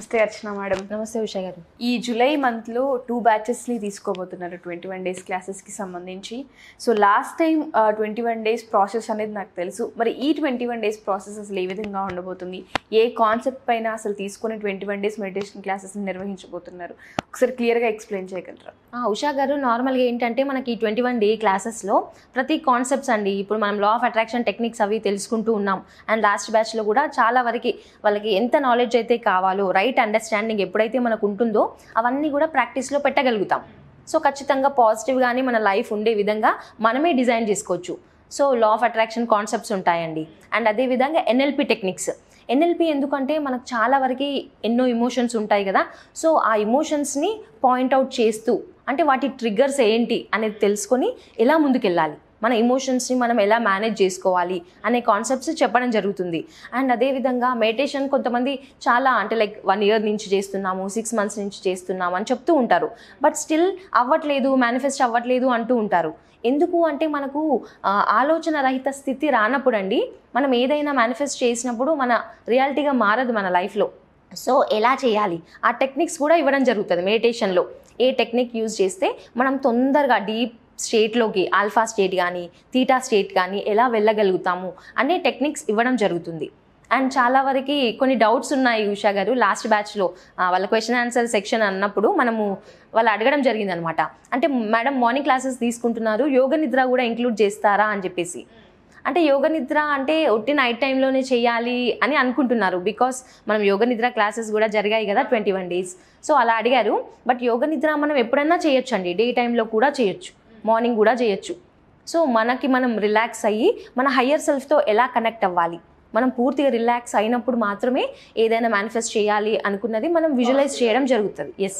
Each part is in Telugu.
నమస్తే అర్చన మేడం నమస్తే ఉషా గారు ఈ జూలై మంత్లో టూ బ్యాచెస్ని తీసుకోబోతున్నారు ట్వంటీ వన్ డేస్ క్లాసెస్కి సంబంధించి so last time twenty one days process అనేది నాకు తెలుసు మరి ఈ ట్వంటీ వన్ డేస్ ప్రాసెస్ అసలు ఏ విధంగా ఉండబోతుంది ఏ కాన్సెప్ట్ పైన అసలు తీసుకుని ట్వంటీ వన్ డేస్ మెడిటేషన్ క్లాసెస్ని నిర్వహించబోతున్నారు ఒకసారి క్లియర్గా ఎక్స్ప్లెయిన్ చేయగలరా ఆ, ఉషా గారు నార్మల్గా ఏంటంటే మనకి ట్వంటీ వన్ డే క్లాసెస్లో ప్రతి కాన్సెప్ట్స్ అండి ఇప్పుడు మనం లా ఆఫ్ అట్రాక్షన్ టెక్నిక్స్ అవి తెలుసుకుంటూ ఉన్నాం అండ్ లాస్ట్ బ్యాచ్లో కూడా చాలా వరకు వాళ్ళకి ఎంత నాలెడ్జ్ అయితే కావాలో రైట్ అండర్స్టాండింగ్ ఎప్పుడైతే మనకు ఉంటుందో అవన్నీ కూడా ప్రాక్టీస్లో పెట్టగలుగుతాం సో ఖచ్చితంగా పాజిటివ్గానే మన లైఫ్ ఉండే విధంగా మనమే డిజైన్ చేసుకోవచ్చు so law of attraction concepts ఉంటాయండి అండ్ అదేవిధంగా ఎన్ఎల్పి టెక్నిక్స్ ఎన్ఎల్పి ఎందుకంటే మనకు చాలా వరకు ఎన్నో ఇమోషన్స్ ఉంటాయి కదా సో ఆ ఇమోషన్స్ని పాయింట్అవుట్ చేస్తూ అంటే వాటి ట్రిగ్గర్స్ ఏంటి అనేది తెలుసుకొని ఎలా ముందుకెళ్ళాలి మన ఇమోషన్స్ని మనం ఎలా మేనేజ్ చేసుకోవాలి అనే కాన్సెప్ట్స్ చెప్పడం జరుగుతుంది అండ్ అదేవిధంగా మెడిటేషన్ కొంతమంది చాలా అంటే లైక్ వన్ ఇయర్ నుంచి చేస్తున్నాము సిక్స్ మంత్స్ నుంచి చేస్తున్నాము అని చెప్తూ ఉంటారు బట్ స్టిల్ అవ్వట్లేదు మేనిఫెస్ట్ అవ్వట్లేదు అంటూ ఉంటారు ఎందుకు అంటే మనకు ఆ, ఆలోచన రహిత స్థితి రానప్పుడు అండి మనం ఏదైనా మేనిఫెస్ట్ చేసినప్పుడు మన రియాలిటీగా మారదు మన లైఫ్లో సో ఎలా చేయాలి ఆ టెక్నిక్స్ కూడా ఇవ్వడం జరుగుతుంది మెడిటేషన్లో ఏ టెక్నిక్ యూజ్ చేస్తే మనం తొందరగా డీప్ స్టేట్లోకి ఆల్ఫా స్టేట్ కానీ తీటా స్టేట్ కానీ ఎలా వెళ్ళగలుగుతాము అనే టెక్నిక్స్ ఇవ్వడం జరుగుతుంది అండ్ చాలా వరకు కొన్ని డౌట్స్ ఉన్నాయి ఉషా గారు లాస్ట్ బ్యాచ్లో వాళ్ళ క్వశ్చన్ ఆన్సర్ సెక్షన్ అన్నప్పుడు మనము వాళ్ళు అడగడం జరిగిందనమాట అంటే మేడం మార్నింగ్ క్లాసెస్ తీసుకుంటున్నారు యోగ నిద్ర కూడా ఇంక్లూడ్ చేస్తారా అని చెప్పేసి అంటే యోగ నిద్ర అంటే ఒట్టి నైట్ టైంలోనే చేయాలి అని అనుకుంటున్నారు బికాస్ మనం యోగ నిద్ర క్లాసెస్ కూడా జరిగాయి కదా ట్వంటీ వన్ డేస్ సో అలా అడిగారు బట్ యోగ నిద్ర మనం ఎప్పుడైనా చేయొచ్చు అండి డే టైంలో కూడా చేయొచ్చు మార్నింగ్ కూడా చేయొచ్చు సో మనకి మనం రిలాక్స్ అయ్యి మన హయ్యర్ సెల్ఫ్తో ఎలా కనెక్ట్ అవ్వాలి మనం పూర్తిగా రిలాక్స్ అయినప్పుడు మాత్రమే ఏదైనా మేనిఫెస్ట్ చేయాలి అనుకున్నది మనం విజువలైజ్ చేయడం జరుగుతుంది ఎస్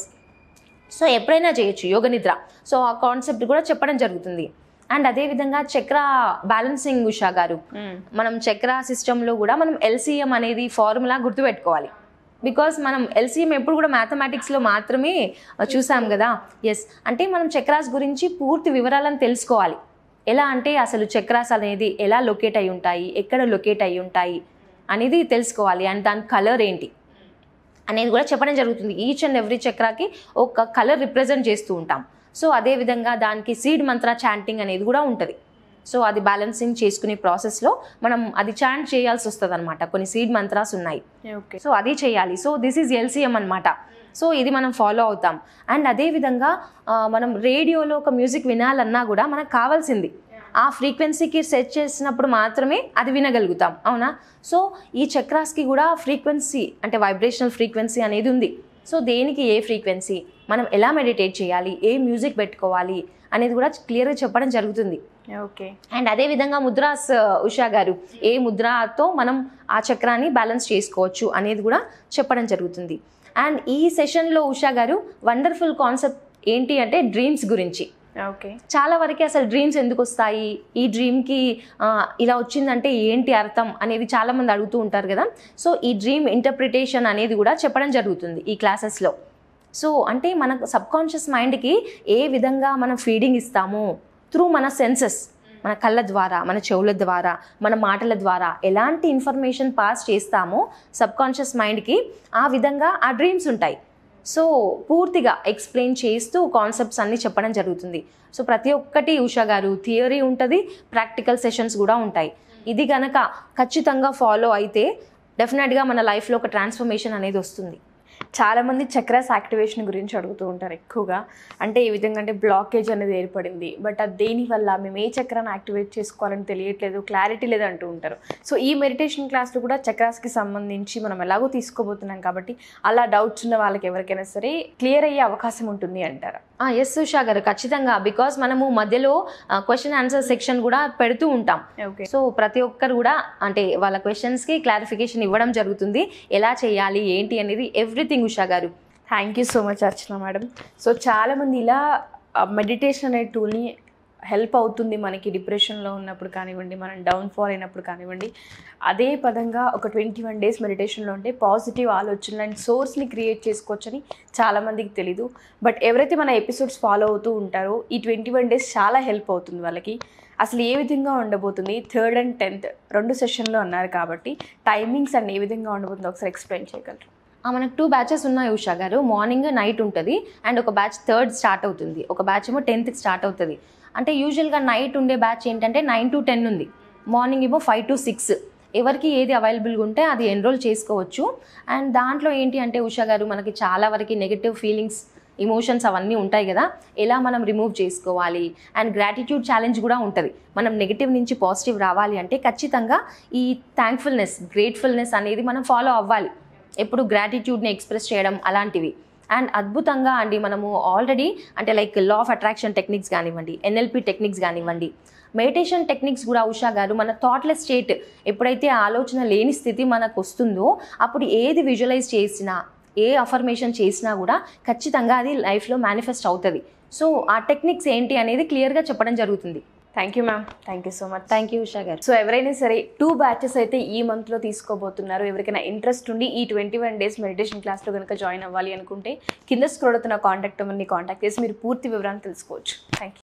సో ఎప్పుడైనా చేయొచ్చు యోగ నిద్ర సో ఆ కాన్సెప్ట్ కూడా చెప్పడం జరుగుతుంది అండ్ అదేవిధంగా చక్ర బ్యాలెన్సింగ్ ఉషా గారు మనం చక్ర సిస్టంలో కూడా మనం ఎల్సిఎం అనేది ఫార్ములా గుర్తుపెట్టుకోవాలి బికాస్ మనం ఎల్సిఎం ఎప్పుడు కూడా మ్యాథమెటిక్స్లో మాత్రమే చూసాం కదా ఎస్ అంటే మనం చక్రాస్ గురించి పూర్తి వివరాలను తెలుసుకోవాలి ఎలా అంటే అసలు చక్రాస్ అనేది ఎలా లొకేట్ అయి ఉంటాయి ఎక్కడ లొకేట్ అయి ఉంటాయి అనేది తెలుసుకోవాలి అండ్ దాని కలర్ ఏంటి అనేది కూడా చెప్పడం జరుగుతుంది ఈచ్ అండ్ ఎవ్రీ చక్రాకి ఒక కలర్ రిప్రజెంట్ చేస్తూ ఉంటాం సో అదేవిధంగా దానికి సీడ్ మంత్ర చాంటింగ్ అనేది కూడా ఉంటుంది సో అది బ్యాలెన్సింగ్ చేసుకునే ప్రాసెస్లో మనం అది చాంట్ చేయాల్సి వస్తుంది అనమాట కొన్ని సీడ్ మంత్రాస్ ఉన్నాయి ఓకే సో అది చేయాలి సో దిస్ ఈజ్ ఎల్సిఎం అనమాట సో ఇది మనం ఫాలో అవుతాం అండ్ అదేవిధంగా ఆ, మనం రేడియోలో ఒక మ్యూజిక్ వినాలన్నా కూడా మనకు కావాల్సింది ఆ ఫ్రీక్వెన్సీకి సెట్ చేసినప్పుడు మాత్రమే అది వినగలుగుతాం అవునా సో ఈ చక్రాస్కి కూడా ఫ్రీక్వెన్సీ అంటే వైబ్రేషనల్ ఫ్రీక్వెన్సీ అనేది ఉంది సో దేనికి ఏ ఫ్రీక్వెన్సీ మనం ఎలా మెడిటేట్ చేయాలి ఏ మ్యూజిక్ పెట్టుకోవాలి అనేది కూడా క్లియర్గా చెప్పడం జరుగుతుంది ఓకే అండ్ అదే విధంగా ముద్రాస్ ఉషా గారు ఏ ముద్రతో మనం ఆ చక్రాన్ని బ్యాలెన్స్ చేసుకోవచ్చు అనేది కూడా చెప్పడం జరుగుతుంది అండ్ ఈ సెషన్లో ఉషా గారు వండర్ఫుల్ కాన్సెప్ట్ ఏంటి అంటే డ్రీమ్స్ గురించి ఓకే చాలా వరకు అసలు డ్రీమ్స్ ఎందుకు వస్తాయి ఈ డ్రీమ్కి ఇలా వచ్చిందంటే ఏంటి అర్థం అనేది చాలామంది అడుగుతూ ఉంటారు కదా సో ఈ డ్రీమ్ ఇంటర్ప్రిటేషన్ అనేది కూడా చెప్పడం జరుగుతుంది ఈ క్లాసెస్లో సో అంటే మన సబ్కాన్షియస్ మైండ్కి ఏ విధంగా మనం ఫీడింగ్ ఇస్తామో త్రూ మన సెన్సెస్ మన కళ్ళ ద్వారా మన చెవుల ద్వారా మన మాటల ద్వారా ఎలాంటి ఇన్ఫర్మేషన్ పాస్ చేస్తామో సబ్కాన్షియస్ మైండ్కి ఆ విధంగా ఆ డ్రీమ్స్ ఉంటాయి సో పూర్తిగా ఎక్స్ప్లెయిన్ చేస్తూ కాన్సెప్ట్స్ అన్నీ చెప్పడం జరుగుతుంది సో ప్రతి ఒక్కటి ఉషా గారు థియరీ ఉంటుంది ప్రాక్టికల్ సెషన్స్ కూడా ఉంటాయి ఇది గనక ఖచ్చితంగా ఫాలో అయితే డెఫినెట్గా మన లైఫ్లో ఒక ట్రాన్స్ఫర్మేషన్ అనేది వస్తుంది చాలామంది చక్రాస్ యాక్టివేషన్ గురించి అడుగుతూ ఉంటారు ఎక్కువగా అంటే ఏ విధంగా అంటే బ్లాకేజ్ అనేది ఏర్పడింది బట్ అది దేని వల్ల మేము ఏ చక్రాన్ని యాక్టివేట్ చేసుకోవాలని తెలియట్లేదు క్లారిటీ లేదు అంటూ ఉంటారు సో ఈ మెడిటేషన్ క్లాస్లో కూడా చక్రాస్కి సంబంధించి మనం ఎలాగో తీసుకోబోతున్నాం కాబట్టి అలా డౌట్స్ ఉన్న వాళ్ళకి ఎవరికైనా సరే క్లియర్ అయ్యే అవకాశం ఉంటుంది అంటారా ఎస్ ఉషా గారు ఖచ్చితంగా బికాస్ మనము మధ్యలో క్వశ్చన్ ఆన్సర్ సెక్షన్ కూడా పెడుతూ ఉంటాం ఓకే సో ప్రతి ఒక్కరు కూడా అంటే వాళ్ళ క్వశ్చన్స్కి క్లారిఫికేషన్ ఇవ్వడం జరుగుతుంది ఎలా చేయాలి ఏంటి అనేది everything Usha garu thank you so much Archana madam so చాలామంది ఇలా మెడిటేషన్ అనే టూల్ని హెల్ప్ అవుతుంది మనకి డిప్రెషన్లో ఉన్నప్పుడు కానివ్వండి మనం డౌన్ ఫాల్ అయినప్పుడు కానివ్వండి అదే పదంగా ఒక ట్వంటీ వన్ డేస్ మెడిటేషన్లో ఉంటే పాజిటివ్ ఆలోచనలు అండ్ సోర్స్ని క్రియేట్ చేసుకోవచ్చని చాలామందికి తెలీదు బట్ ఎవరైతే మన ఎపిసోడ్స్ ఫాలో అవుతూ ఉంటారో ఈ ట్వంటీ వన్ డేస్ చాలా హెల్ప్ అవుతుంది వాళ్ళకి అసలు ఏ విధంగా ఉండబోతుంది థర్డ్ అండ్ టెన్త్ రెండు సెషన్లో అన్నారు కాబట్టి టైమింగ్స్ అండ్ ఏ విధంగా ఉండబోతుందో ఒకసారి ఎక్స్ప్లెయిన్ చేయగలరు ఆ, మనకు టూ బ్యాచెస్ ఉన్నాయి ఉషా గారు మార్నింగ్ నైట్ ఉంటుంది అండ్ ఒక బ్యాచ్ థర్డ్ స్టార్ట్ అవుతుంది ఒక బ్యాచ్ ఏమో టెన్త్కి స్టార్ట్ అవుతుంది అంటే యూజువల్గా నైట్ ఉండే బ్యాచ్ ఏంటంటే నైన్ టు టెన్ ఉంది మార్నింగ్ ఏమో ఫైవ్ టు సిక్స్ ఎవరికి ఏది అవైలబుల్గా ఉంటే అది ఎన్రోల్ చేసుకోవచ్చు అండ్ దాంట్లో ఏంటి అంటే ఉషా గారు మనకి చాలా వరకు నెగిటివ్ ఫీలింగ్స్ ఇమోషన్స్ అవన్నీ ఉంటాయి కదా ఎలా మనం రిమూవ్ చేసుకోవాలి అండ్ గ్రాటిట్యూడ్ ఛాలెంజ్ కూడా ఉంటుంది మనం నెగిటివ్ నుంచి పాజిటివ్ రావాలి అంటే ఖచ్చితంగా ఈ థ్యాంక్ఫుల్నెస్ గ్రేట్ఫుల్నెస్ అనేది మనం ఫాలో అవ్వాలి ఎప్పుడు గ్రాటిట్యూడ్ని ఎక్స్ప్రెస్ చేయడం అలాంటివి అండ్ అద్భుతంగా అండి మనము ఆల్రెడీ అంటే like law of attraction techniques కానివ్వండి ఎన్ఎల్పి టెక్నిక్స్ కానివ్వండి మెడిటేషన్ టెక్నిక్స్ కూడా ఉషా గారు మన థాట్లెస్ స్టేట్ ఎప్పుడైతే ఆలోచన లేని స్థితి మనకు వస్తుందో అప్పుడు ఏది విజువలైజ్ చేసినా ఏ అఫర్మేషన్ చేసినా కూడా ఖచ్చితంగా అది లైఫ్లో మేనిఫెస్ట్ అవుతుంది సో ఆ టెక్నిక్స్ ఏంటి అనేది క్లియర్గా చెప్పడం జరుగుతుంది thank you ma'am thank you so much thank you Usha garu so ఎవరైనా సరే టూ బ్యాచెస్ అయితే ఈ మంత్లో తీసుకోబోతున్నారు ఎవరికైనా ఇంట్రెస్ట్ ఉండి ఈ ట్వంటీ వన్ డేస్ మెడిటేషన్ క్లాస్లో కనుక జాయిన్ అవ్వాలి అనుకుంటే కింద స్క్రోల్ అవుతున్న కాంటాక్ట్ నెంబర్ని కాంటాక్ట్ చేసి మీరు పూర్తి వివరాలు తెలుసుకోవచ్చు థ్యాంక్ యూ